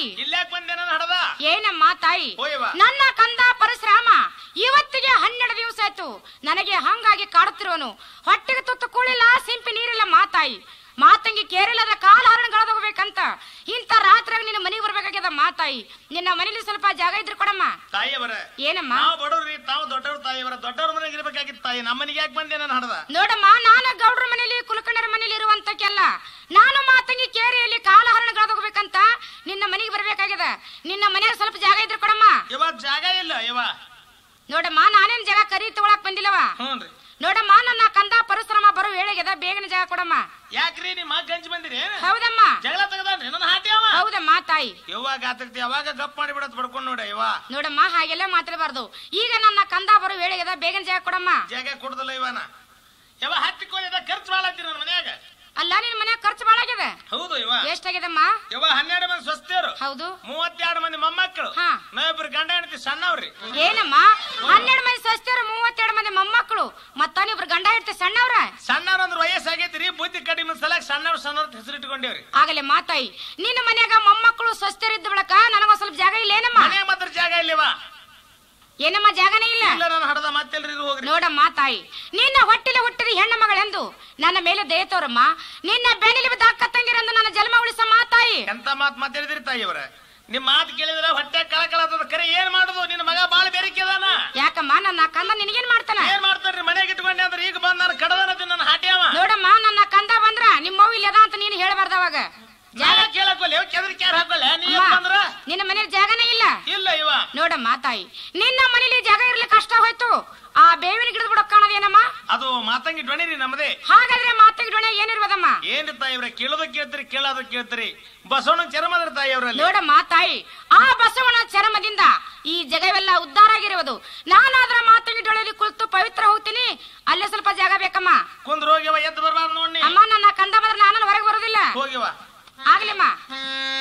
ತಾಯಿ ಇಲ್ಯಾಕ್ ಬಂದೆ ನಾನು ಹಡದ ಏನಮ್ಮ ತಾಯಿ ಹೋಯವ್ವ. ನನ್ನ ಕಂದ ಪರಶುರಾಮ ಇವತ್ತಿಗೆ ಹನ್ನೆರಡು ದಿವಸ ಆಯ್ತು ನನಗೆ ಹಂಗಾಗಿ ಕಾಡುತ್ತಿರೋನು ಹೊಟ್ಟೆಗೆ ತುತ್ತು ಕೂಳಿಲ್ಲ ಸಿಂಪಿ ನೀರಿಲ್ಲ ಮಾತಾಯಿ ಮಾತಂಗಿ ಕೇರಿಲ್ಲದ ಕಾಲ ಹರಣಗಳದೋಗ್ಬೇಕಂತ ಇಂಥ ರಾತ್ರಿಯಾಗ ನಿನ್ನ ಮನೆಗೆ ಬರ್ಬೇಕಾಗ್ಯದ ಮಾತಾಯಿ ನಿನ್ನ ಮನೇಲಿ ಸ್ವಲ್ಪ ಜಾಗ ಇದ್ರೆ ಕೊಡಮ್ಮ ತಾಯಿಯವರ ಏನಮ್ಮ ನಾವು ಬಡವ್ರಿ ತಾವು ದೊಡ್ಡವ್ರ ತಾಯಿಯವರ ದೊಡ್ಡವ್ರ ಮನೆಗೆ ಇರ್ಬೇಕಾಗಿತ್ತು ತಾಯಿ ನಮ್ಮ ಮನೆಗೆ ಯಾಕೆ ಬಂದೆ ನಾನು ಹಡದ ನೋಡಮ್ಮ ನಾನು ಗೌಡ್ರ ಮನೇಲಿ ಕುಲಕರ್ಣರ ಮನೇಲಿ ಇರುವಂತಕ್ಕೆಲ್ಲ ನಾನು ಮಾತಂಗಿ ಕೇರಿಯಲ್ಲಿ ಕಾಲ ಹರಣಗಳದೋಗ್ಬೇಕಂತ ನಿನ್ನ ಮನೆಗೆ ಬರ್ಬೇಕಾಗ್ಯದ ನಿನ್ನ ಮನೆಯಾಗ ಸ್ವಲ್ಪ ಜಾಗ ಇದ್ರೆ ಕೊಡಮ್ಮ ಇವಾಗ ಜಾಗ ಇಲ್ಲ ಇವ ನೋಡಮ್ಮ ನಾನೇನ್ ಜಾಗ ಕರಿ ತಗೊಳಕ್ ಬಂದಿಲ್ಲವ ಹ್ಞೂನ್ರಿ ನೋಡಮ್ಮ ನನ್ನ ಕಂದ ಪರಿಶ್ರಮ ಬರೋ ವೇಳೆಗೆದ ಬೇಗನೆ ಜಾಗ ಕೊಡಮ್ಮ ಯಾಕ್ರಿ ನಿಮ್ಮ ಗಂಜಿ ಬಂದಿರಿ ಹೌದಮ್ಮ ಜಗಳ ತೆಗದಾನ್ರಿ ನನ್ನ ಹಾಟಿ ಅವ ಹೌದಮ್ಮ ತಾಯಿ ಯವ್ವಾಗ ಆತಕ್ತಿ ಅವಾಗ ಗಪ್ ಮಾಡಿ ಬಿಡತ್ ಬಡ್ಕೊಂಡ್ ನೋಡ ಯವ್ವ ನೋಡಮ್ಮ ಹಾಗೆಲ್ಲ ಮಾತಾಡಬಾರ್ದು ಈಗ ನನ್ನ ಕಂದ ಬರೋ ವೇಳೆಗೆದ ಬೇಗನೆ ಜಾಗ ಕೊಡಮ್ಮ ಜಾಗ ಕೊಡುದಿಲ್ಲ ಇವನ ಯವ ಹತ್ತಿಕೊಂಡಿದ ಖರ್ಚು ಭಾಳ ಹತ್ತಿ ನನ್ನ ಮನ್ಯಾಗ ಅಲ್ಲ ನಿನ್ ಮನೆ ಖರ್ಚು ಬಾಳ ಆಗ್ಯದ ಹೌದು ಇವ ಎಷ್ಟಾಗ್ಯದಮ್ಮ ಯವ ಹನ್ನೆರಡು ಮಂದಿ ಸ್ವಸ್ಥರು ಹೌದು ಮೂವತ್ತೆರಡು ಮಂದಿ ಮೊಮ್ಮಕ್ಕಳು ಹಾ. ನಾವಿಬ್ರು ಗಂಡ ಹೆಂಡತಿ ಸಣ್ಣವ್ರಿ ಏನಮ್ಮ ಹನ್ನೆರಡು ಮಂದಿ ಸಸ್ತಿಯರು ಮೂವತ್ತೆರಡು ಮಂದಿ ಮೊಮ್ಮಕ್ಕಳು ಮತ್ತ ನೀವ್ರು ಗಂಡ ಇರ್ತಿ ಸಣ್ಣವ್ರ ಸಣ್ಣವ್ರ ಅಂದ್ರ ವಯಸ್ಸಾಗೈತ್ರಿ ಬುದ್ಧಿ ಕಡಿಮೆ ಸಲಕ್ ಸಣ್ಣವ್ರ ಸಣ್ಣವ್ರ ಹೆಸರು ಇಟ್ಕೊಂಡೇವ್ರಿ ಆಗಲೇ ಮಾತಾಯಿ ನಿನ್ನ ಮನ್ಯಾಗ ಮೊಮ್ಮಕ್ಕಳು ಸ್ವಸ್ಥರಿದ್ದ ಬಳಕ ನನಗೊಂದ್ ಸ್ವಲ್ಪ ಜಾಗ ಇಲ್ಲ ಏನಮ್ಮ ಮನೆ ಮಾತ್ರ ಜಾಗ ಇಲ್ಲಿವ ಏನಮ್ಮ ಜಾಗನೇ ಇಲ್ಲ ಇಲ್ಲ ನಾನು ಹಡದ ಮತ್ತೆಲ್ರಿ ಇದು ಹೋಗ್ರಿ ನೋಡಮ್ಮ ತಾಯಿ ನಿನ್ನ ಹೊಟ್ಟಿಲೆ ಹುಟ್ಟಿದ ಹೆಣ್ಣು ಮಗಳೆಂದು ನನ್ನ ಮೇಲೆ ದಯ ತೋರಮ್ಮ ನಿನ್ನ ಬೆನ್ನಿಲಿ ಬಿದ್ದ ಅಕ್ಕ ತಂಗಿರೆಂದು ನನ್ನ ಜನ್ಮ ಉಳಿಸಮ್ಮ ತಾಯಿ ಎಂತ ಮಾತ್ ಮಾತಾಡಿದ್ರಿ ತಾಯಿಯವರ ನಿಮ್ ಮಾತು ಕೇಳಿದ್ರೆ ಹೊಟ್ಟೆ ಕಳಕಳತದ ಕರೆ ಏನ್ ಮಾಡುದು ನಿನ್ನ ಮಗ ಬಾಳ ಬೇರಿಕೆದಾನ ಯಾಕಮ್ಮ ನನ್ನ ಕಂದ ನಿನಗೇನ್ ಮಾಡ್ತಾನ ಏನ್ ಮಾಡ್ತಾರ್ರಿ ಮನೆಗೆ ಇಟ್ಕೊಂಡೆ ಅಂದ್ರೆ ಈಗ ಬಂದ್ ನಾನು ಕಡದನ ನನ್ನ ಹಾಟ್ಯಾವ ನೋಡಮ್ಮ ನನ್ನ ಕಂದ ಬಂದ್ರ ನಿಮ್ಮ ಅವ್ವ ಇಲ್ಲದ ಅಂತ ನೀನು ಹೇಳಬಾರ್ದ ಅವಾಗ ಜಾಗ ಕೇಳಕ್ಕೊಲ್ಲ ಕೆದರಿ ಕ್ಯಾರ ಹಾಕೊಳ್ಳೆ ನೀ ಅಮ್ಮ, ಬಂದ್ರ ನಿನ್ನ ಮನೇಲಿ ಜಾಗನೇ ಇಲ್ಲ ಇಲ್ಲ ಇವ ನೋಡಮ್ಮ ತಾಯಿ ನಿನ್ನ ಮನೇಲಿ ಜಾಗ ಇರ್ಲಿ ಕಷ್ಟ ಹೋಯ್ತು ಆ ಬೇವಿನ ಗಿಡದ ಬಿಡಕ್ ಕಾಣೋದೇನಮ್ಮ ಅದು ಮಾತಂಗಿ ಡ್ವಣಿರಿ ನಮ್ಮದೇ ಹಾಗಾದ್ರೆ ಮಾತಿಗೆ ಡೊಣೆ ಏನಿರ್ಬೋದಮ್ಮ ಏನ್ರಿ ತಾಯಿವ್ರ ಕೇಳೋದ ಕೇಳ್ತೀರಿ ಕೇಳೋದ ಕೇಳ್ತೀರಿ ಬಸವಣ್ಣ ಚರ್ಮದ್ರ ತಾಯಿಯವರಲ್ಲಿ ನೋಡಮ್ಮ ತಾಯಿ ಆ ಬಸವನ ಚರಮದಿಂದ ಈ ಜಗವೆಲ್ಲ ಉದ್ಧಾರ ಆಗಿರುವುದು ನಾನಾದ್ರ ಮಾತಂಗಿ ಡೊಳೆಯಲ್ಲಿ ಕುಳಿತು ಪವಿತ್ರ ಹೋಗ್ತೀನಿ ಅಲ್ಲೇ ಸ್ವಲ್ಪ ಜಾಗ ಬೇಕಮ್ಮ ಕುಂದ್ರ ಹೋಗ್ಯವ ಎದ್ದು ಬರ್ಬಾರ್ದು ನೋಡಿ ಅಮ್ಮ ನನ್ನ ಕಂದ ಬಂದ್ರೆ ನಾನು ಹೊರಗೆ ಬರೋದಿಲ್ಲ ಹೋಗಿವ ಆಗ್ಲಿಮ್ಮ